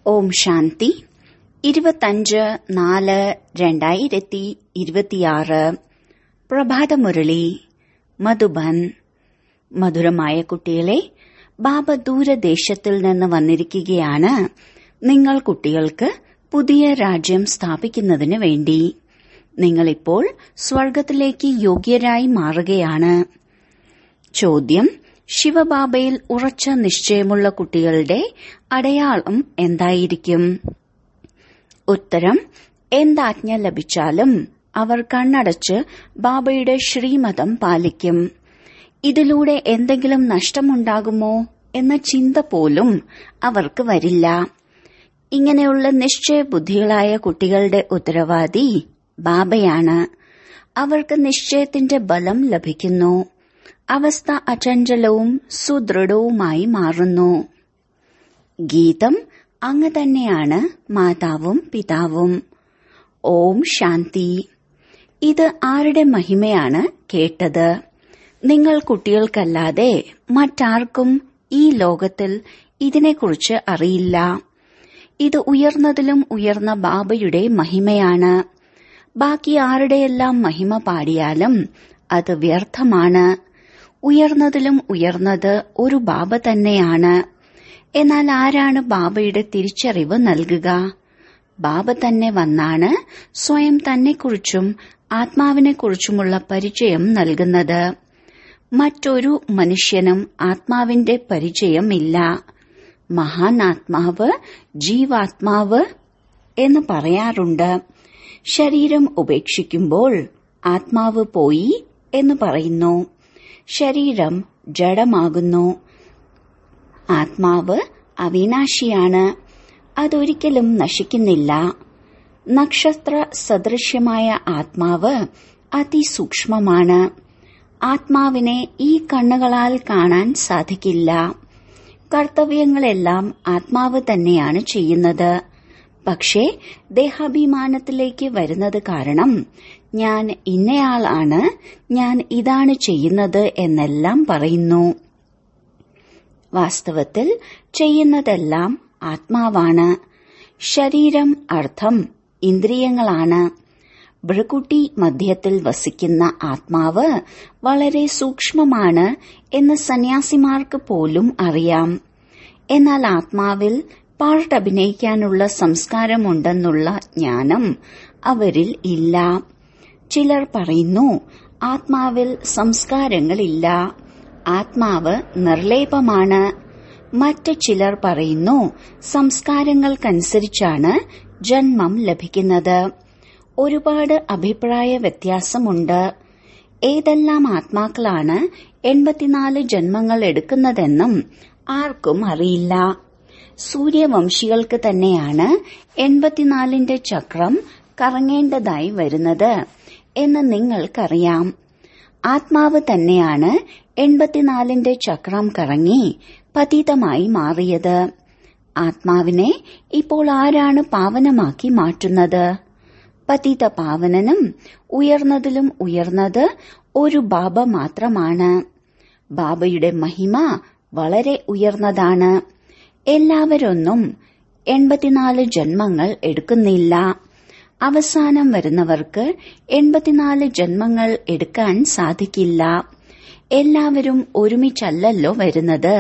ഓം ശാന്തി ഇരുപത്തഞ്ച് നാല് രണ്ടായിരത്തി ഇരുപത്തിയാറ് പ്രഭാതമുരളി മധുബൻ മധുരമായ കുട്ടികളെ ബാബ ദൂരദേശത്തിൽ നിന്ന് വന്നിരിക്കുകയാണ് നിങ്ങൾ കുട്ടികൾക്ക് പുതിയ രാജ്യം സ്ഥാപിക്കുന്നതിന് വേണ്ടി നിങ്ങളിപ്പോൾ സ്വർഗത്തിലേക്ക് യോഗ്യരായി മാറുകയാണ് ചോദ്യം ശിവബാബയിൽ ഉറച്ച നിശ്ചയമുള്ള കുട്ടികളുടെ അടയാളം എന്തായിരിക്കും ഉത്തരം എന്താജ്ഞ ലഭിച്ചാലും അവർ കണ്ണടച്ച് ബാബയുടെ ശ്രീമതം പാലിക്കും ഇതിലൂടെ എന്തെങ്കിലും നഷ്ടമുണ്ടാകുമോ എന്ന ചിന്ത പോലും അവർക്ക് വരില്ല ഇങ്ങനെയുള്ള നിശ്ചയബുദ്ധികളായ കുട്ടികളുടെ ഉത്തരവാദി ബാബയാണ് അവർക്ക് നിശ്ചയത്തിന്റെ ബലം ലഭിക്കുന്നു അവസ്ഥ അചഞ്ചലവും സുദൃഢവുമായി മാറുന്നു ഗീതം അങ്ങ് തന്നെയാണ് മാതാവും പിതാവും ഓം ശാന്തി ഇത് ആരുടെ മഹിമയാണ് കേട്ടത് നിങ്ങൾ കുട്ടികൾക്കല്ലാതെ മറ്റാർക്കും ഈ ലോകത്തിൽ ഇതിനെക്കുറിച്ച് അറിയില്ല ഇത് ഉയർന്നതിലും ഉയർന്ന ബാബയുടെ മഹിമയാണ് ബാക്കി ആരുടെയെല്ലാം മഹിമ പാടിയാലും അത് വ്യർത്ഥമാണ് ഉയർന്നതിലും ഉയർന്നത് ഒരു ബാബ തന്നെയാണ് എന്നാൽ ആരാണ് ബാബയുടെ തിരിച്ചറിവ് നൽകുക ബാബ തന്നെ വന്നാണ് സ്വയം തന്നെക്കുറിച്ചും ആത്മാവിനെക്കുറിച്ചുമുള്ള പരിചയം നൽകുന്നത് മറ്റൊരു മനുഷ്യനും ആത്മാവിന്റെ പരിചയമില്ല മഹാൻ ആത്മാവ് ജീവാത്മാവ് എന്ന് പറയാറുണ്ട് ശരീരം ഉപേക്ഷിക്കുമ്പോൾ ആത്മാവ് പോയി എന്ന് പറയുന്നു ശരീരം ജഡമാകുന്നു ആത്മാവ് അവിനാശിയാണ് അതൊരിക്കലും നശിക്കുന്നില്ല നക്ഷത്ര സദൃശ്യമായ ആത്മാവ് അതിസൂക്ഷ്മമാണ് ആത്മാവിനെ ഈ കണ്ണുകളാൽ കാണാൻ സാധിക്കില്ല കർത്തവ്യങ്ങളെല്ലാം ആത്മാവ് തന്നെയാണ് ചെയ്യുന്നത് പക്ഷേ ദേഹാഭിമാനത്തിലേക്ക് വരുന്നത് കാരണം ഞാൻ ഇന്നയാളാണ് ഞാൻ ഇതാണ് ചെയ്യുന്നത് എന്നെല്ലാം പറയുന്നു വാസ്തവത്തിൽ ചെയ്യുന്നതെല്ലാം ആത്മാവാണ് ശരീരം അർത്ഥം ഇന്ദ്രിയങ്ങളാണ് ഭൃകുട്ടി മധ്യത്തിൽ വസിക്കുന്ന ആത്മാവ് വളരെ സൂക്ഷ്മമാണ് എന്ന് സന്യാസിമാർക്ക് പോലും അറിയാം എന്നാൽ ആത്മാവിൽ പാർട്ട് അഭിനയിക്കാനുള്ള സംസ്കാരമുണ്ടെന്നുള്ള ജ്ഞാനം അവരിൽ ഇല്ല ചിലർ പറയുന്നു ആത്മാവിൽ സംസ്കാരങ്ങളില്ല ആത്മാവ് നിർലേപമാണ് മറ്റ് ചിലർ പറയുന്നു സംസ്കാരങ്ങൾക്കനുസരിച്ചാണ് ജന്മം ലഭിക്കുന്നത് ഒരുപാട് അഭിപ്രായ വ്യത്യാസമുണ്ട് ഏതെല്ലാം ആത്മാക്കളാണ് എൺപത്തിനാല് ജന്മങ്ങൾ എടുക്കുന്നതെന്നും ആർക്കും അറിയില്ല സൂര്യവംശികൾക്ക് തന്നെയാണ് എൺപത്തിനാലിന്റെ ചക്രം കറങ്ങേണ്ടതായി വരുന്നത് എന്ന് നിങ്ങൾക്കറിയാം ആത്മാവ് തന്നെയാണ് എൺപത്തിനാലിന്റെ ചക്രം കറങ്ങി പതീതമായി മാറിയത് ആത്മാവിനെ ഇപ്പോൾ ആരാണ് പാവനമാക്കി മാറ്റുന്നത് പതിത പാവനനും ഉയർന്നതിലും ഉയർന്നത് ഒരു ബാബ മാത്രമാണ് ബാബയുടെ മഹിമ വളരെ ഉയർന്നതാണ് എല്ലാവരൊന്നും എൺപത്തിനാല് ജന്മങ്ങൾ എടുക്കുന്നില്ല അവസാനം വരുന്നവർക്ക് എൺപത്തിനാല് ജന്മങ്ങൾ എടുക്കാൻ സാധിക്കില്ല എല്ലാവരും ഒരുമിച്ചല്ലല്ലോ വരുന്നത്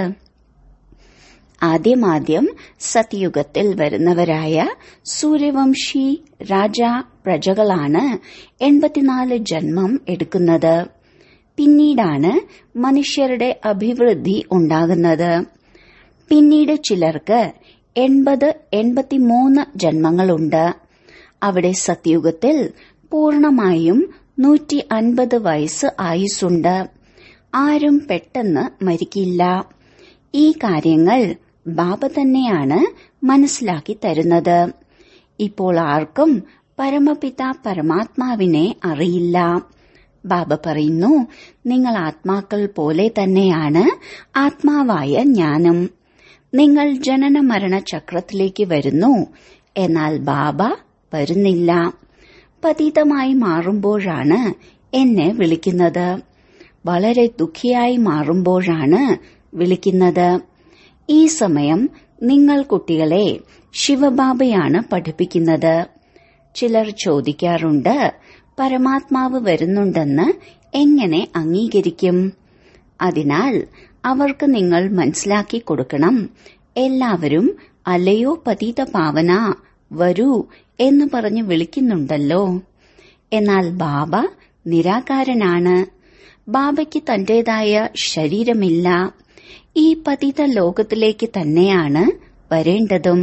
ആദ്യമാദ്യം സത്യുഗത്തിൽ വരുന്നവരായ സൂര്യവംശി രാജ പ്രജകളാണ് എൺപത്തിനാല് ജന്മം എടുക്കുന്നത് പിന്നീടാണ് മനുഷ്യരുടെ അഭിവൃദ്ധി ഉണ്ടാകുന്നത് പിന്നീട് ചിലർക്ക് എൺപത് എൺപത്തിമൂന്ന് ജന്മങ്ങളുണ്ട് അവിടെ സത്യുഗത്തിൽ പൂർണമായും നൂറ്റി അൻപത് വയസ്സ് ആയുസ്സുണ്ട് ആരും പെട്ടെന്ന് മരിക്കില്ല ഈ കാര്യങ്ങൾ ബാബ തന്നെയാണ് മനസ്സിലാക്കി തരുന്നത് ഇപ്പോൾ ആർക്കും പരമപിത പരമാത്മാവിനെ അറിയില്ല ബാബ പറയുന്നു നിങ്ങൾ ആത്മാക്കൾ പോലെ തന്നെയാണ് ആത്മാവായ ജ്ഞാനം നിങ്ങൾ ജനന മരണ ചക്രത്തിലേക്ക് വരുന്നു എന്നാൽ ബാബ വരുന്നില്ല പതീതമായി മാറുമ്പോഴാണ് എന്നെ വിളിക്കുന്നത് വളരെ ദുഃഖിയായി മാറുമ്പോഴാണ് വിളിക്കുന്നത് ഈ സമയം നിങ്ങൾ കുട്ടികളെ ശിവബാബയാണ് പഠിപ്പിക്കുന്നത് ചിലർ ചോദിക്കാറുണ്ട് പരമാത്മാവ് വരുന്നുണ്ടെന്ന് എങ്ങനെ അംഗീകരിക്കും അതിനാൽ അവർക്ക് നിങ്ങൾ മനസ്സിലാക്കി കൊടുക്കണം എല്ലാവരും അല്ലയോ പതീത പാവന വരൂ എന്ന് പറഞ്ഞ് വിളിക്കുന്നുണ്ടല്ലോ എന്നാൽ ബാബ നിരാകാരനാണ് ബാബയ്ക്ക് തന്റേതായ ശരീരമില്ല ഈ പതിത ലോകത്തിലേക്ക് തന്നെയാണ് വരേണ്ടതും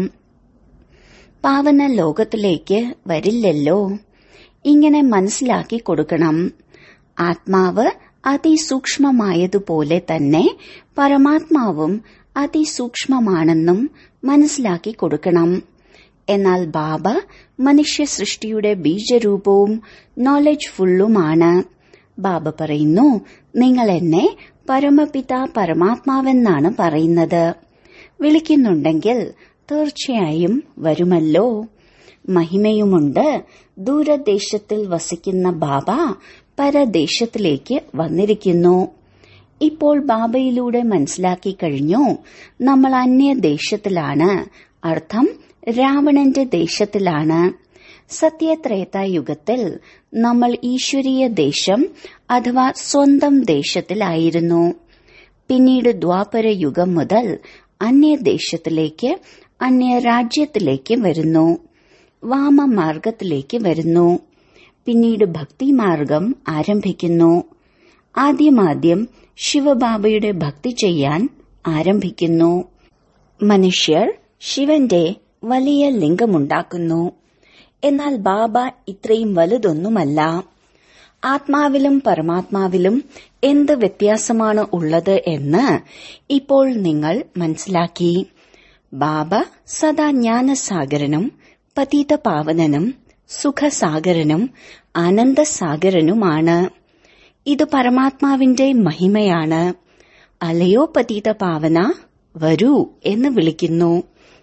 പാവന ലോകത്തിലേക്ക് വരില്ലല്ലോ ഇങ്ങനെ മനസ്സിലാക്കി കൊടുക്കണം ആത്മാവ് അതിസൂക്ഷ്മമായതുപോലെ തന്നെ പരമാത്മാവും അതിസൂക്ഷ്മമാണെന്നും മനസ്സിലാക്കി കൊടുക്കണം എന്നാൽ ബാബ മനുഷ്യ സൃഷ്ടിയുടെ ബീജരൂപവും നോളജ് ഫുള്ളുമാണ് ബാബ പറയുന്നു നിങ്ങൾ എന്നെ പരമപിത പരമാത്മാവെന്നാണ് പറയുന്നത് വിളിക്കുന്നുണ്ടെങ്കിൽ തീർച്ചയായും വരുമല്ലോ മഹിമയുമുണ്ട് ദൂരദേശത്തിൽ വസിക്കുന്ന ബാബ പരദേശത്തിലേക്ക് വന്നിരിക്കുന്നു ഇപ്പോൾ ബാബയിലൂടെ മനസ്സിലാക്കി കഴിഞ്ഞു നമ്മൾ അന്യദേശത്തിലാണ് അർത്ഥം രാവണന്റെ ദേശത്തിലാണ് സത്യത്രേതായുഗത്തിൽ നമ്മൾ ഈശ്വരീയ ദേശം അഥവാ സ്വന്തം ദേശത്തിലായിരുന്നു പിന്നീട് ദ്വാപര യുഗം മുതൽ അന്യദേശത്തിലേക്ക് അന്യരാജ്യത്തിലേക്ക് വരുന്നു വാമമാർഗത്തിലേക്ക് വരുന്നു പിന്നീട് ഭക്തിമാർഗം ആരംഭിക്കുന്നു ആദ്യമാദ്യം ശിവബാബയുടെ ഭക്തി ചെയ്യാൻ ആരംഭിക്കുന്നു മനുഷ്യർ ശിവന്റെ വലിയ ലിംഗമുണ്ടാക്കുന്നു എന്നാൽ ബാബ ഇത്രയും വലുതൊന്നുമല്ല ആത്മാവിലും പരമാത്മാവിലും എന്ത് വ്യത്യാസമാണ് ഉള്ളത് എന്ന് ഇപ്പോൾ നിങ്ങൾ മനസ്സിലാക്കി ബാബ സദാ ജ്ഞാനസാഗരനും പതീത പാവനനും സുഖസാഗരനും ആനന്ദസാഗരനുമാണ് ഇത് പരമാത്മാവിന്റെ മഹിമയാണ് അലയോ പതീത പാവന വരൂ എന്ന് വിളിക്കുന്നു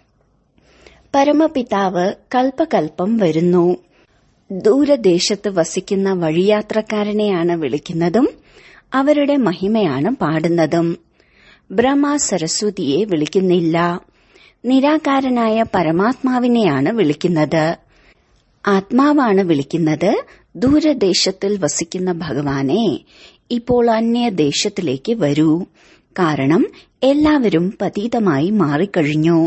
പരമപിതാവ് കൽപ്പകൽപ്പം വരുന്നു ദൂരദേശത്ത് വസിക്കുന്ന വഴിയാത്രക്കാരനെയാണ് വിളിക്കുന്നതും അവരുടെ മഹിമയാണ് പാടുന്നതും ബ്രഹ്മ സരസ്വതിയെ വിളിക്കുന്നില്ല നിരാകാരനായ പരമാത്മാവിനെയാണ് വിളിക്കുന്നത് ആത്മാവാണ് വിളിക്കുന്നത് ദൂരദേശത്തിൽ വസിക്കുന്ന ഭഗവാനെ ഇപ്പോൾ അന്യദേശത്തിലേക്ക് വരൂ കാരണം എല്ലാവരും പതീതമായി മാറിക്കഴിഞ്ഞു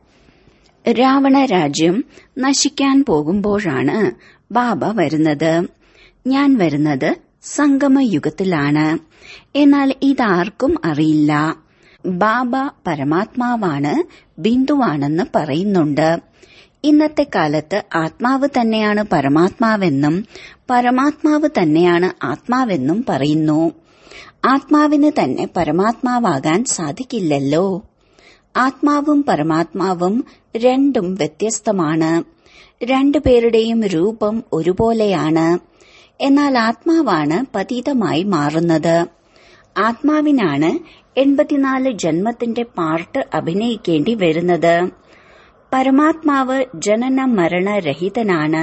രാവണ രാജ്യം നശിക്കാൻ പോകുമ്പോഴാണ് ബാബ വരുന്നത് ഞാൻ വരുന്നത് സംഗമയുഗത്തിലാണ് എന്നാൽ ഇതാർക്കും അറിയില്ല ബാബ പരമാത്മാവാണ് ബിന്ദുവാണെന്ന് പറയുന്നുണ്ട് ഇന്നത്തെ കാലത്ത് ആത്മാവ് തന്നെയാണ് പരമാത്മാവെന്നും പരമാത്മാവ് തന്നെയാണ് ആത്മാവെന്നും പറയുന്നു ആത്മാവിന് തന്നെ പരമാത്മാവാകാൻ സാധിക്കില്ലല്ലോ ആത്മാവും പരമാത്മാവും രണ്ടും വ്യത്യസ്തമാണ് രണ്ടുപേരുടെയും രൂപം ഒരുപോലെയാണ് എന്നാൽ ആത്മാവാണ് പതീതമായി മാറുന്നത് ആത്മാവിനാണ് എൺപത്തിനാല് ജന്മത്തിന്റെ പാർട്ട് അഭിനയിക്കേണ്ടി വരുന്നത് പരമാത്മാവ് ജനന മരണരഹിതനാണ്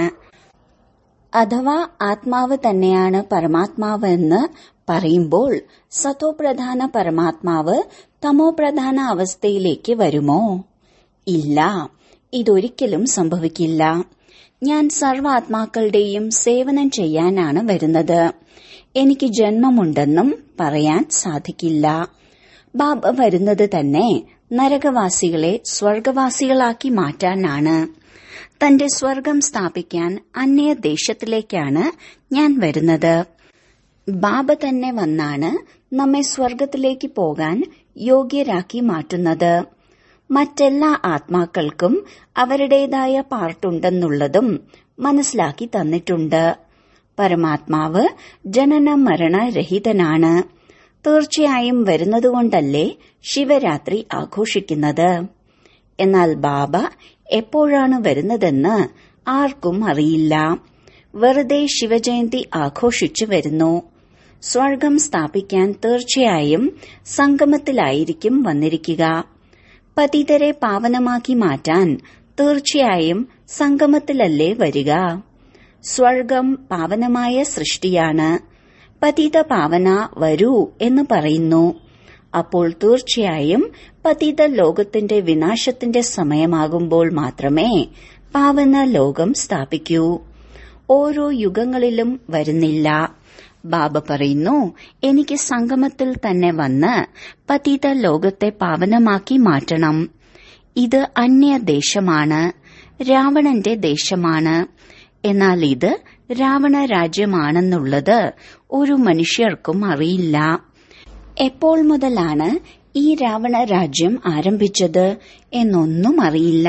അഥവാ ആത്മാവ് തന്നെയാണ് പരമാത്മാവ് എന്ന് പറയുമ്പോൾ സതോപ്രധാന പരമാത്മാവ് തമോപ്രധാന അവസ്ഥയിലേക്ക് വരുമോ ഇല്ല ഇതൊരിക്കലും സംഭവിക്കില്ല ഞാൻ സർവാത്മാക്കളുടെയും സേവനം ചെയ്യാനാണ് വരുന്നത് എനിക്ക് ജന്മമുണ്ടെന്നും പറയാൻ സാധിക്കില്ല ബാബ വരുന്നത് തന്നെ നരകവാസികളെ സ്വർഗവാസികളാക്കി മാറ്റാനാണ് തന്റെ സ്വർഗം സ്ഥാപിക്കാൻ അന്യദേശത്തിലേക്കാണ് ഞാൻ വരുന്നത് ബാബ തന്നെ വന്നാണ് നമ്മെ സ്വർഗത്തിലേക്ക് പോകാൻ യോഗ്യരാക്കി മാറ്റുന്നത് മറ്റെല്ലാ ആത്മാക്കൾക്കും അവരുടേതായ പാർട്ടുണ്ടെന്നുള്ളതും മനസ്സിലാക്കി തന്നിട്ടുണ്ട് പരമാത്മാവ് ജനന മരണരഹിതനാണ് തീർച്ചയായും വരുന്നതുകൊണ്ടല്ലേ ശിവരാത്രി ആഘോഷിക്കുന്നത് എന്നാൽ ബാബ എപ്പോഴാണ് വരുന്നതെന്ന് ആർക്കും അറിയില്ല വെറുതെ ശിവജയന്തി ആഘോഷിച്ചു വരുന്നു സ്വർഗം സ്ഥാപിക്കാൻ തീർച്ചയായും സംഗമത്തിലായിരിക്കും വന്നിരിക്കുക പതിതരെ പാവനമാക്കി മാറ്റാൻ തീർച്ചയായും സംഗമത്തിലല്ലേ വരിക സ്വർഗം പാവനമായ സൃഷ്ടിയാണ് പതിത പാവന വരൂ എന്ന് പറയുന്നു അപ്പോൾ തീർച്ചയായും പതിത ലോകത്തിന്റെ വിനാശത്തിന്റെ സമയമാകുമ്പോൾ മാത്രമേ പാവന ലോകം സ്ഥാപിക്കൂ ഓരോ യുഗങ്ങളിലും വരുന്നില്ല ബാബ പറയുന്നു എനിക്ക് സംഗമത്തിൽ തന്നെ വന്ന് പതിത ലോകത്തെ പാവനമാക്കി മാറ്റണം ഇത് അന്യദേശമാണ് രാവണന്റെ ദേശമാണ് എന്നാൽ ഇത് രാവണ രാജ്യമാണെന്നുള്ളത് ഒരു മനുഷ്യർക്കും അറിയില്ല എപ്പോൾ മുതലാണ് ഈ രാവണ രാജ്യം ആരംഭിച്ചത് എന്നൊന്നും അറിയില്ല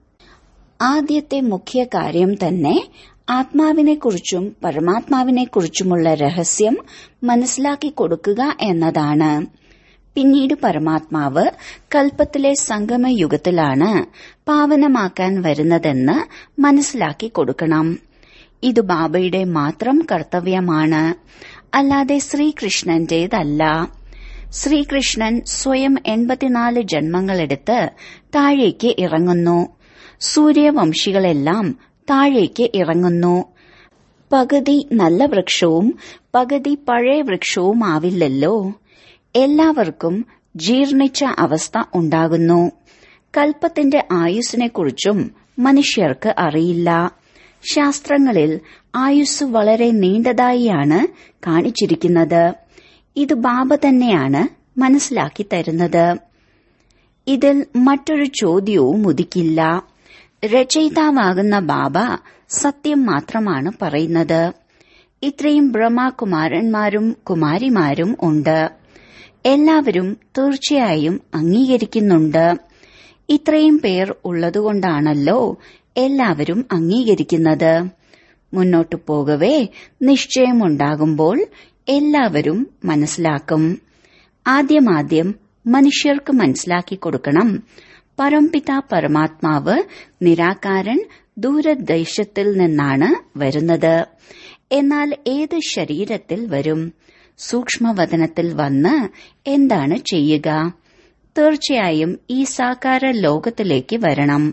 ആദ്യത്തെ മുഖ്യ കാര്യം തന്നെ ആത്മാവിനെക്കുറിച്ചും പരമാത്മാവിനെക്കുറിച്ചുമുള്ള രഹസ്യം മനസ്സിലാക്കി കൊടുക്കുക എന്നതാണ് പിന്നീട് പരമാത്മാവ് കൽപ്പത്തിലെ സംഗമയുഗത്തിലാണ് പാവനമാക്കാൻ വരുന്നതെന്ന് മനസ്സിലാക്കി കൊടുക്കണം ഇത് ബാബയുടെ മാത്രം കർത്തവ്യമാണ് അല്ലാതെ ശ്രീകൃഷ്ണന്റേതല്ല ശ്രീകൃഷ്ണൻ സ്വയം എൺപത്തിനാല് ജന്മങ്ങളെടുത്ത് താഴേക്ക് ഇറങ്ങുന്നു സൂര്യവംശികളെല്ലാം താഴേക്ക് ഇറങ്ങുന്നു പകുതി നല്ല വൃക്ഷവും പകുതി പഴയ വൃക്ഷവും ആവില്ലല്ലോ എല്ലാവർക്കും ജീർണിച്ച അവസ്ഥ ഉണ്ടാകുന്നു കൽപ്പത്തിന്റെ ആയുസ്സിനെക്കുറിച്ചും മനുഷ്യർക്ക് അറിയില്ല ശാസ്ത്രങ്ങളിൽ ആയുസ് വളരെ നീണ്ടതായിയാണ് കാണിച്ചിരിക്കുന്നത് ഇത് ബാബ തന്നെയാണ് മനസ്സിലാക്കി തരുന്നത് ഇതിൽ മറ്റൊരു ചോദ്യവും ഉദിക്കില്ല രചയിതാവാകുന്ന ബാബ സത്യം മാത്രമാണ് പറയുന്നത് ഇത്രയും ബ്രഹ്മകുമാരന്മാരും കുമാരിമാരും ഉണ്ട് എല്ലാവരും തീർച്ചയായും അംഗീകരിക്കുന്നുണ്ട് ഇത്രയും പേർ ഉള്ളതുകൊണ്ടാണല്ലോ എല്ലാവരും അംഗീകരിക്കുന്നത് മുന്നോട്ടു പോകവേ നിശ്ചയമുണ്ടാകുമ്പോൾ എല്ലാവരും മനസ്സിലാക്കും ആദ്യമാദ്യം മനുഷ്യർക്ക് മനസ്സിലാക്കി കൊടുക്കണം പരംപിത പരമാത്മാവ് നിരാകാരൻ ദൂരദേശത്തിൽ നിന്നാണ് വരുന്നത് എന്നാൽ ഏത് ശരീരത്തിൽ വരും സൂക്ഷ്മവതനത്തിൽ വന്ന് എന്താണ് ചെയ്യുക തീർച്ചയായും ഈ സാകാര ലോകത്തിലേക്ക് വരണം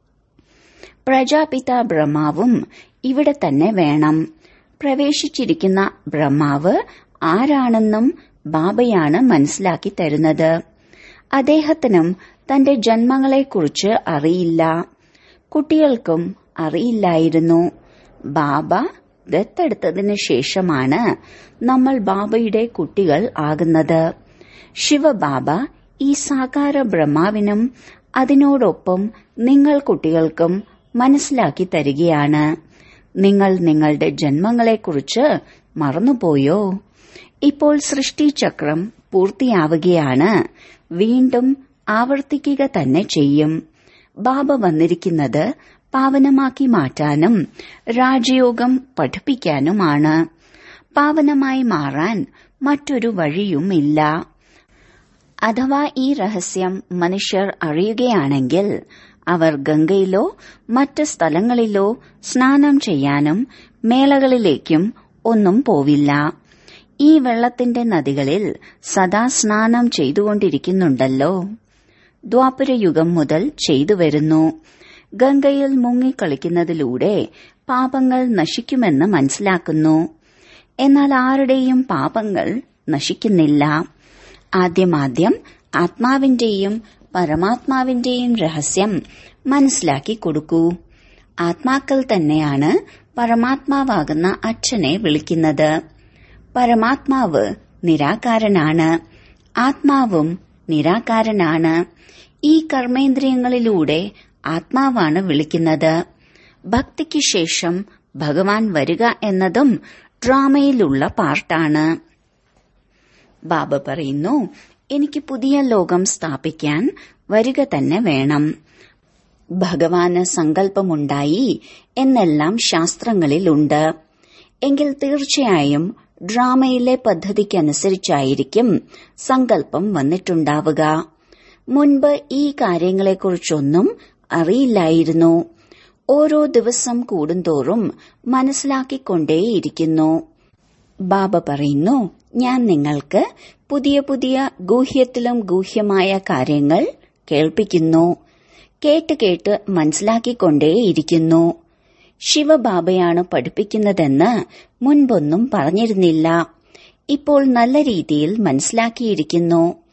പ്രജാപിത ബ്രഹ്മാവും ഇവിടെ തന്നെ വേണം പ്രവേശിച്ചിരിക്കുന്ന ബ്രഹ്മാവ് ആരാണെന്നും ബാബയാണ് മനസ്സിലാക്കി തരുന്നത് അദ്ദേഹത്തിനും തന്റെ ജന്മങ്ങളെക്കുറിച്ച് അറിയില്ല കുട്ടികൾക്കും അറിയില്ലായിരുന്നു ബാബ ദത്തെടുത്തതിന് ശേഷമാണ് നമ്മൾ ബാബയുടെ കുട്ടികൾ ആകുന്നത് ശിവബാബ ഈ സാകാര ബ്രഹ്മാവിനും അതിനോടൊപ്പം നിങ്ങൾ കുട്ടികൾക്കും മനസ്സിലാക്കി തരികയാണ് നിങ്ങൾ നിങ്ങളുടെ ജന്മങ്ങളെക്കുറിച്ച് മറന്നുപോയോ ഇപ്പോൾ സൃഷ്ടിചക്രം പൂർത്തിയാവുകയാണ് വീണ്ടും ആവർത്തിക്കുക തന്നെ ചെയ്യും ബാബ വന്നിരിക്കുന്നത് പാവനമാക്കി മാറ്റാനും രാജയോഗം പഠിപ്പിക്കാനുമാണ് പാവനമായി മാറാൻ മറ്റൊരു വഴിയുമില്ല അഥവാ ഈ രഹസ്യം മനുഷ്യർ അറിയുകയാണെങ്കിൽ അവർ ഗംഗയിലോ മറ്റ് സ്ഥലങ്ങളിലോ സ്നാനം ചെയ്യാനും മേളകളിലേക്കും ഒന്നും പോവില്ല ഈ വെള്ളത്തിന്റെ നദികളിൽ സദാ സ്നാനം ചെയ്തുകൊണ്ടിരിക്കുന്നുണ്ടല്ലോ ദ്വാപരയുഗം മുതൽ ചെയ്തു വരുന്നു ഗംഗയിൽ മുങ്ങിക്കളിക്കുന്നതിലൂടെ പാപങ്ങൾ നശിക്കുമെന്ന് മനസ്സിലാക്കുന്നു എന്നാൽ ആരുടെയും പാപങ്ങൾ നശിക്കുന്നില്ല ആദ്യമാദ്യം ആത്മാവിന്റെയും പരമാത്മാവിന്റെയും രഹസ്യം മനസ്സിലാക്കി കൊടുക്കൂ ആത്മാക്കൾ തന്നെയാണ് പരമാത്മാവാകുന്ന അച്ഛനെ വിളിക്കുന്നത് പരമാത്മാവ് നിരാകാരനാണ് ആത്മാവും നിരാകാരനാണ് ഈ കർമ്മേന്ദ്രിയങ്ങളിലൂടെ ആത്മാവാണ് വിളിക്കുന്നത് ഭക്തിക്ക് ശേഷം ഭഗവാൻ വരിക എന്നതും ഡ്രാമയിലുള്ള പാർട്ടാണ് ബാബ പറയുന്നു എനിക്ക് പുതിയ ലോകം സ്ഥാപിക്കാൻ വരിക തന്നെ വേണം ഭഗവാന് സങ്കല്പമുണ്ടായി എന്നെല്ലാം ശാസ്ത്രങ്ങളിലുണ്ട് എങ്കിൽ തീർച്ചയായും ഡ്രാമയിലെ പദ്ധതിക്കനുസരിച്ചായിരിക്കും സങ്കല്പം വന്നിട്ടുണ്ടാവുക മുൻപ് ഈ കാര്യങ്ങളെക്കുറിച്ചൊന്നും അറിയില്ലായിരുന്നു ഓരോ ദിവസം കൂടുന്തോറും മനസ്സിലാക്കിക്കൊണ്ടേയിരിക്കുന്നു ബാബ പറയുന്നു ഞാൻ നിങ്ങൾക്ക് പുതിയ പുതിയ ഗൂഹ്യത്തിലും ഗൂഹ്യമായ കാര്യങ്ങൾ കേൾപ്പിക്കുന്നു കേട്ട് കേട്ട് മനസ്സിലാക്കിക്കൊണ്ടേയിരിക്കുന്നു ശിവബാബയാണ് പഠിപ്പിക്കുന്നതെന്ന് മുൻപൊന്നും പറഞ്ഞിരുന്നില്ല ഇപ്പോൾ നല്ല രീതിയിൽ മനസ്സിലാക്കിയിരിക്കുന്നു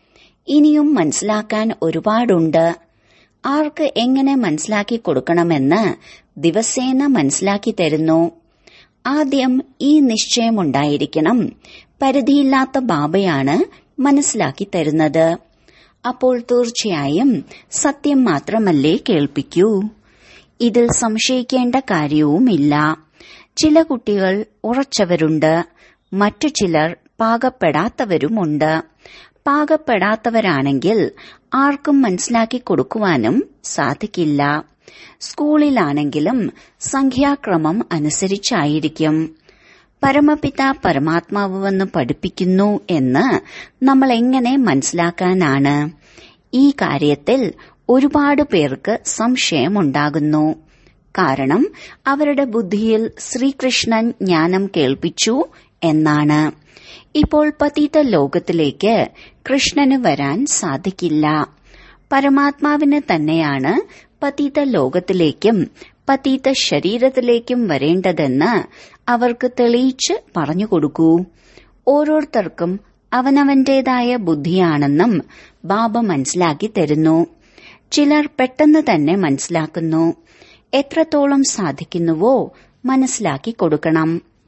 ഇനിയും മനസ്സിലാക്കാൻ ഒരുപാടുണ്ട് ആർക്ക് എങ്ങനെ മനസ്സിലാക്കി കൊടുക്കണമെന്ന് ദിവസേന മനസ്സിലാക്കി തരുന്നു ആദ്യം ഈ നിശ്ചയമുണ്ടായിരിക്കണം പരിധിയില്ലാത്ത ബാബയാണ് മനസ്സിലാക്കി തരുന്നത് അപ്പോൾ തീർച്ചയായും സത്യം മാത്രമല്ലേ കേൾപ്പിക്കൂ ഇതിൽ സംശയിക്കേണ്ട കാര്യവുമില്ല ചില കുട്ടികൾ ഉറച്ചവരുണ്ട് മറ്റു ചിലർ പാകപ്പെടാത്തവരുമുണ്ട് പാകപ്പെടാത്തവരാണെങ്കിൽ ആർക്കും മനസ്സിലാക്കി കൊടുക്കുവാനും സാധിക്കില്ല സ്കൂളിലാണെങ്കിലും സംഖ്യാക്രമം അനുസരിച്ചായിരിക്കും പരമപിത പരമാത്മാവെന്ന് പഠിപ്പിക്കുന്നു എന്ന് നമ്മൾ എങ്ങനെ മനസ്സിലാക്കാനാണ് ഈ കാര്യത്തിൽ ഒരുപാട് പേർക്ക് സംശയമുണ്ടാകുന്നു കാരണം അവരുടെ ബുദ്ധിയിൽ ശ്രീകൃഷ്ണൻ ജ്ഞാനം കേൾപ്പിച്ചു എന്നാണ് ഇപ്പോൾ പതീത ലോകത്തിലേക്ക് കൃഷ്ണന് വരാൻ സാധിക്കില്ല പരമാത്മാവിന് തന്നെയാണ് പതീത ലോകത്തിലേക്കും പതീത ശരീരത്തിലേക്കും വരേണ്ടതെന്ന് അവർക്ക് തെളിയിച്ച് പറഞ്ഞുകൊടുക്കൂ ഓരോരുത്തർക്കും അവനവന്റേതായ ബുദ്ധിയാണെന്നും ബാബ മനസ്സിലാക്കി തരുന്നു ചിലർ പെട്ടെന്ന് തന്നെ മനസ്സിലാക്കുന്നു എത്രത്തോളം സാധിക്കുന്നുവോ മനസ്സിലാക്കി കൊടുക്കണം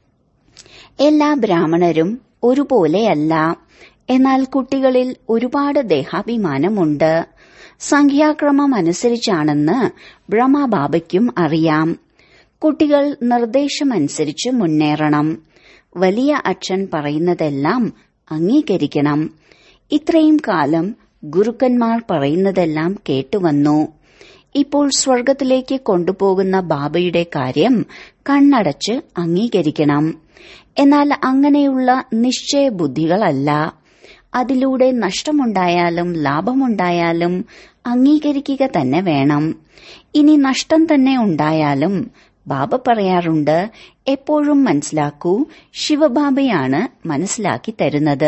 എല്ലാ ബ്രാഹ്മണരും ഒരുപോലെയല്ല എന്നാൽ കുട്ടികളിൽ ഒരുപാട് ദേഹാഭിമാനമുണ്ട് സംഖ്യാക്രമം അനുസരിച്ചാണെന്ന് ബ്രഹ്മബാബയ്ക്കും അറിയാം കുട്ടികൾ നിർദ്ദേശമനുസരിച്ച് മുന്നേറണം വലിയ അച്ഛൻ പറയുന്നതെല്ലാം അംഗീകരിക്കണം ഇത്രയും കാലം ഗുരുക്കന്മാർ പറയുന്നതെല്ലാം കേട്ടുവന്നു ഇപ്പോൾ സ്വർഗത്തിലേക്ക് കൊണ്ടുപോകുന്ന ബാബയുടെ കാര്യം കണ്ണടച്ച് അംഗീകരിക്കണം എന്നാൽ അങ്ങനെയുള്ള നിശ്ചയബുദ്ധികളല്ല അതിലൂടെ നഷ്ടമുണ്ടായാലും ലാഭമുണ്ടായാലും അംഗീകരിക്കുക തന്നെ വേണം ഇനി നഷ്ടം തന്നെ ഉണ്ടായാലും ബാബ പറയാറുണ്ട് എപ്പോഴും മനസ്സിലാക്കൂ ശിവബാബയാണ് മനസ്സിലാക്കി തരുന്നത്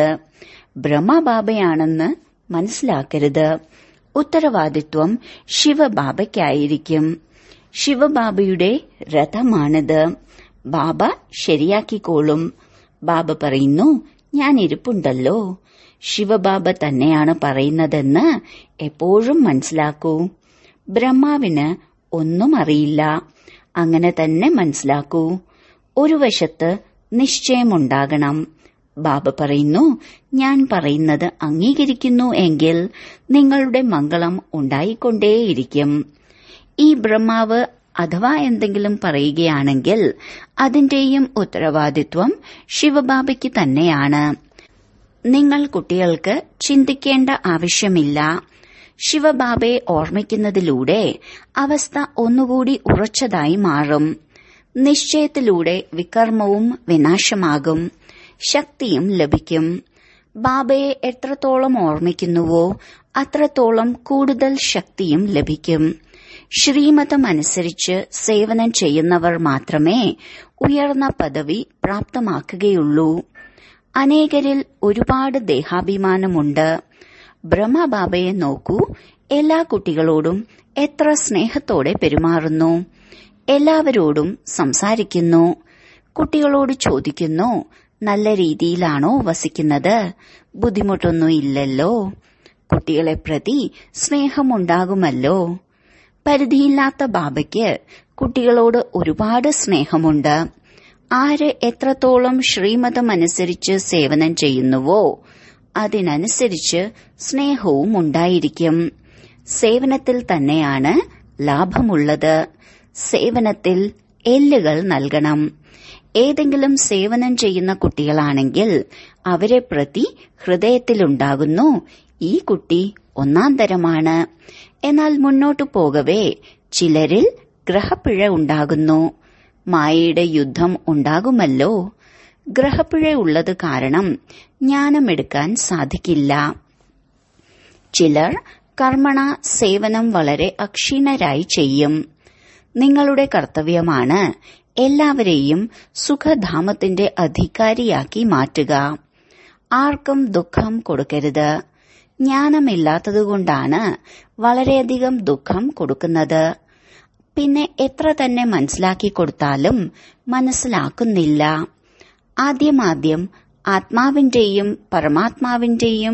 ബ്രഹ്മബാബയാണെന്ന് മനസ്സിലാക്കരുത് ഉത്തരവാദിത്വം ശിവബാബയ്ക്കായിരിക്കും ശിവബാബയുടെ രഥമാണിത് ബാബ ശരിയാക്കിക്കോളും ബാബ പറയുന്നു ഞാൻ ഇരിപ്പുണ്ടല്ലോ ശിവബാബ തന്നെയാണ് പറയുന്നതെന്ന് എപ്പോഴും മനസ്സിലാക്കൂ ബ്രഹ്മാവിന് ഒന്നും അറിയില്ല അങ്ങനെ തന്നെ മനസ്സിലാക്കൂ ഒരു വശത്ത് നിശ്ചയമുണ്ടാകണം ബാബ പറയുന്നു ഞാൻ പറയുന്നത് അംഗീകരിക്കുന്നു എങ്കിൽ നിങ്ങളുടെ മംഗളം ഉണ്ടായിക്കൊണ്ടേയിരിക്കും ഈ ബ്രഹ്മാവ് അഥവാ എന്തെങ്കിലും പറയുകയാണെങ്കിൽ അതിന്റെയും ഉത്തരവാദിത്വം ശിവബാബയ്ക്ക് തന്നെയാണ് നിങ്ങൾ കുട്ടികൾക്ക് ചിന്തിക്കേണ്ട ആവശ്യമില്ല ശിവബാബയെ ഓർമ്മിക്കുന്നതിലൂടെ അവസ്ഥ ഒന്നുകൂടി ഉറച്ചതായി മാറും നിശ്ചയത്തിലൂടെ വികർമ്മവും വിനാശമാകും ശക്തിയും ലഭിക്കും ബാബയെ എത്രത്തോളം ഓർമ്മിക്കുന്നുവോ അത്രത്തോളം കൂടുതൽ ശക്തിയും ലഭിക്കും ശ്രീമതം അനുസരിച്ച് സേവനം ചെയ്യുന്നവർ മാത്രമേ ഉയർന്ന പദവി പ്രാപ്തമാക്കുകയുള്ളൂ അനേകരിൽ ഒരുപാട് ദേഹാഭിമാനമുണ്ട് ബ്രഹ്മബാബയെ നോക്കൂ എല്ലാ കുട്ടികളോടും എത്ര സ്നേഹത്തോടെ പെരുമാറുന്നു എല്ലാവരോടും സംസാരിക്കുന്നു കുട്ടികളോട് ചോദിക്കുന്നു നല്ല രീതിയിലാണോ വസിക്കുന്നത് ബുദ്ധിമുട്ടൊന്നും ഇല്ലല്ലോ കുട്ടികളെ പ്രതി സ്നേഹമുണ്ടാകുമല്ലോ പരിധിയില്ലാത്ത ബാബയ്ക്ക് കുട്ടികളോട് ഒരുപാട് സ്നേഹമുണ്ട് ആര് എത്രത്തോളം ശ്രീമതം അനുസരിച്ച് സേവനം ചെയ്യുന്നുവോ അതിനനുസരിച്ച് സ്നേഹവും ഉണ്ടായിരിക്കും സേവനത്തിൽ തന്നെയാണ് ലാഭമുള്ളത് സേവനത്തിൽ എല്ലുകൾ നൽകണം ഏതെങ്കിലും സേവനം ചെയ്യുന്ന കുട്ടികളാണെങ്കിൽ അവരെ പ്രതി ഹൃദയത്തിലുണ്ടാകുന്നു ഈ കുട്ടി ഒന്നാം തരമാണ് എന്നാൽ മുന്നോട്ടു പോകവേ ചിലരിൽ ഗ്രഹപ്പിഴ ഉണ്ടാകുന്നു മായയുടെ യുദ്ധം ഉണ്ടാകുമല്ലോ ഗ്രഹപ്പിഴ ഉള്ളത് കാരണം ജ്ഞാനമെടുക്കാൻ സാധിക്കില്ല ചിലർ കർമ്മണ സേവനം വളരെ അക്ഷീണരായി ചെയ്യും നിങ്ങളുടെ കർത്തവ്യമാണ് എല്ലാവരെയും സുഖധാമത്തിന്റെ അധികാരിയാക്കി മാറ്റുക ആർക്കും ദുഃഖം കൊടുക്കരുത് ജ്ഞാനമില്ലാത്തതുകൊണ്ടാണ് വളരെയധികം ദുഃഖം കൊടുക്കുന്നത് പിന്നെ എത്ര തന്നെ മനസ്സിലാക്കി കൊടുത്താലും മനസ്സിലാക്കുന്നില്ല ആദ്യമാദ്യം ആത്മാവിന്റെയും പരമാത്മാവിന്റെയും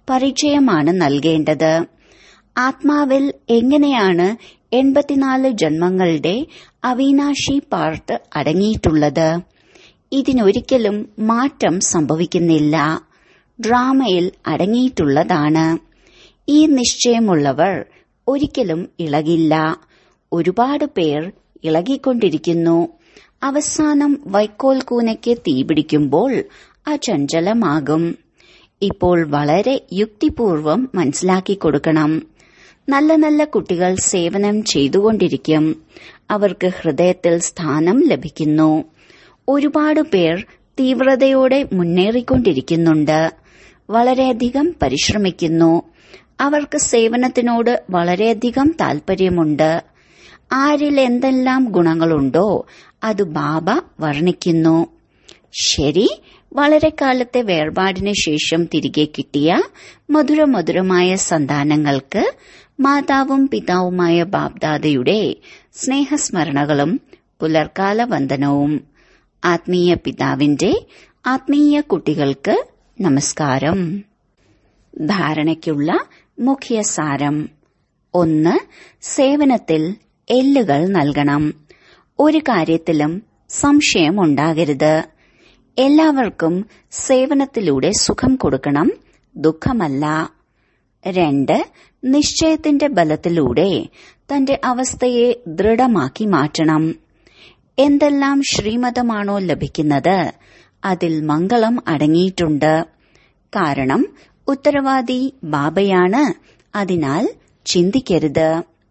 പരിചയമാണ് നൽകേണ്ടത് ആത്മാവിൽ എങ്ങനെയാണ് എൺപത്തിനാല് ജന്മങ്ങളുടെ അവിനാശി പാർട്ട് അടങ്ങിയിട്ടുള്ളത് ഇതിനൊരിക്കലും മാറ്റം സംഭവിക്കുന്നില്ല ഡ്രാമയിൽ അടങ്ങിയിട്ടുള്ളതാണ് ഈ നിശ്ചയമുള്ളവർ ഒരിക്കലും ഇളകില്ല ഒരുപാട് പേർ ഇളകിക്കൊണ്ടിരിക്കുന്നു അവസാനം വൈക്കോൽ കൂനയ്ക്ക് തീപിടിക്കുമ്പോൾ അചഞ്ചലമാകും ഇപ്പോൾ വളരെ യുക്തിപൂർവം മനസ്സിലാക്കി കൊടുക്കണം നല്ല നല്ല കുട്ടികൾ സേവനം ചെയ്തുകൊണ്ടിരിക്കും അവർക്ക് ഹൃദയത്തിൽ സ്ഥാനം ലഭിക്കുന്നു ഒരുപാട് പേർ തീവ്രതയോടെ മുന്നേറിക്കൊണ്ടിരിക്കുന്നുണ്ട് വളരെയധികം പരിശ്രമിക്കുന്നു അവർക്ക് സേവനത്തിനോട് വളരെയധികം താൽപര്യമുണ്ട് ആരിൽ എന്തെല്ലാം ഗുണങ്ങളുണ്ടോ അത് ബാബ വർണ്ണിക്കുന്നു ശരി വളരെ കാലത്തെ വേർപാടിന് ശേഷം തിരികെ കിട്ടിയ മധുരമധുരമായ സന്താനങ്ങൾക്ക് മാതാവും പിതാവുമായ ബാബ്ദാദയുടെ സ്നേഹസ്മരണകളും പുലർക്കാല വന്ദനവും ആത്മീയ പിതാവിന്റെ ആത്മീയ കുട്ടികൾക്ക് നമസ്കാരം ധാരണയ്ക്കുള്ള മുഖ്യ സാരം ഒന്ന് സേവനത്തിൽ എല്ലുകൾ നൽകണം ഒരു കാര്യത്തിലും സംശയമുണ്ടാകരുത് എല്ലാവർക്കും സേവനത്തിലൂടെ സുഖം കൊടുക്കണം ദുഃഖമല്ല രണ്ട് നിശ്ചയത്തിന്റെ ബലത്തിലൂടെ തന്റെ അവസ്ഥയെ ദൃഢമാക്കി മാറ്റണം എന്തെല്ലാം ശ്രീമതമാണോ ലഭിക്കുന്നത് അതിൽ മംഗളം അടങ്ങിയിട്ടുണ്ട് കാരണം ഉത്തരവാദി ബാബയാണ് അതിനാൽ ചിന്തിക്കരുത്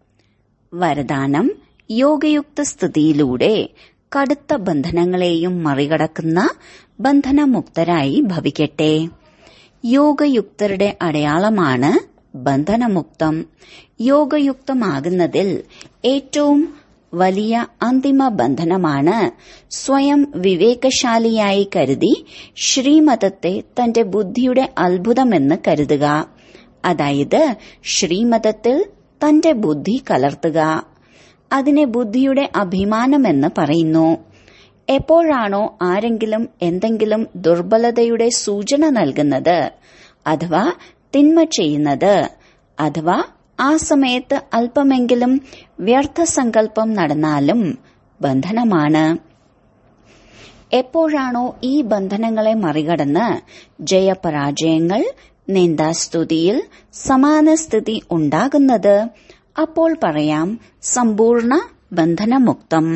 വരദാനം യോഗയുക്ത സ്ഥിതിയിലൂടെ കടുത്ത ബന്ധനങ്ങളെയും മറികടക്കുന്ന ബന്ധനമുക്തരായി ഭവിക്കട്ടെ യോഗയുക്തരുടെ അടയാളമാണ് ബന്ധനമുക്തം യോഗയുക്തമാകുന്നതിൽ ഏറ്റവും വലിയ അന്തിമ ബന്ധനമാണ് സ്വയം വിവേകശാലിയായി കരുതി ശ്രീമതത്തെ തന്റെ ബുദ്ധിയുടെ അത്ഭുതമെന്ന് കരുതുക അതായത് ശ്രീമതത്തിൽ തന്റെ ബുദ്ധി കലർത്തുക അതിനെ ബുദ്ധിയുടെ അഭിമാനമെന്ന് പറയുന്നു എപ്പോഴാണോ ആരെങ്കിലും എന്തെങ്കിലും ദുർബലതയുടെ സൂചന നൽകുന്നത് അഥവാ തിന്മ ചെയ്യുന്നത് അഥവാ ആ സമയത്ത് അല്പമെങ്കിലും വ്യർത്ഥസങ്കല്പം നടന്നാലും ബന്ധനമാണ് എപ്പോഴാണോ ഈ ബന്ധനങ്ങളെ മറികടന്ന് ജയപരാജയങ്ങൾ നിന്ദാസ്തുതിയിൽ സമാന സ്ഥിതി ഉണ്ടാകുന്നത് അപ്പോൾ പറയാം സമ്പൂർണ്ണ ബന്ധനമുക്തം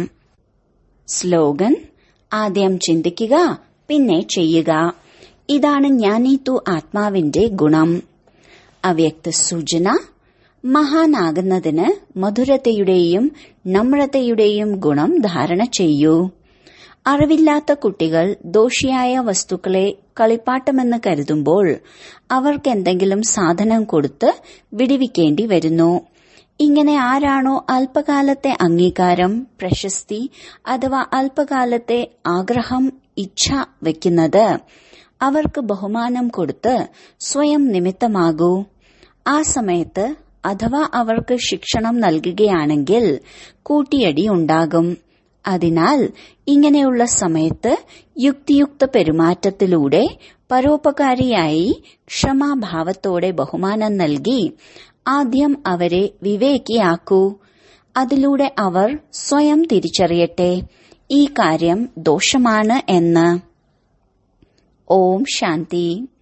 സ്ലോഗൻ ആദ്യം ചിന്തിക്കുക പിന്നെ ചെയ്യുക ഇതാണ് ജ്ഞാനീതു ആത്മാവിന്റെ ഗുണം അവ്യക്ത സൂചന മഹാനാകുന്നതിന് മധുരതയുടെയും നമ്രതയുടെയും ഗുണം ധാരണ ചെയ്യൂ അറിവില്ലാത്ത കുട്ടികൾ ദോഷിയായ വസ്തുക്കളെ കളിപ്പാട്ടമെന്ന് കരുതുമ്പോൾ അവർക്ക് എന്തെങ്കിലും സാധനം കൊടുത്ത് വിടിവിക്കേണ്ടി വരുന്നു ഇങ്ങനെ ആരാണോ അല്പകാലത്തെ അംഗീകാരം പ്രശസ്തി അഥവാ അല്പകാലത്തെ ആഗ്രഹം ഇച്ഛ വയ്ക്കുന്നത് അവർക്ക് ബഹുമാനം കൊടുത്ത് സ്വയം നിമിത്തമാകൂ ആ സമയത്ത് അഥവാ അവർക്ക് ശിക്ഷണം നൽകുകയാണെങ്കിൽ കൂട്ടിയടി ഉണ്ടാകും അതിനാൽ ഇങ്ങനെയുള്ള സമയത്ത് യുക്തിയുക്ത പെരുമാറ്റത്തിലൂടെ പരോപകാരിയായി ക്ഷമാഭാവത്തോടെ ബഹുമാനം നൽകി ആദ്യം അവരെ വിവേകിയാക്കൂ അതിലൂടെ അവർ സ്വയം തിരിച്ചറിയട്ടെ ഈ കാര്യം ദോഷമാണ് എന്ന് ഓം ശാന്തി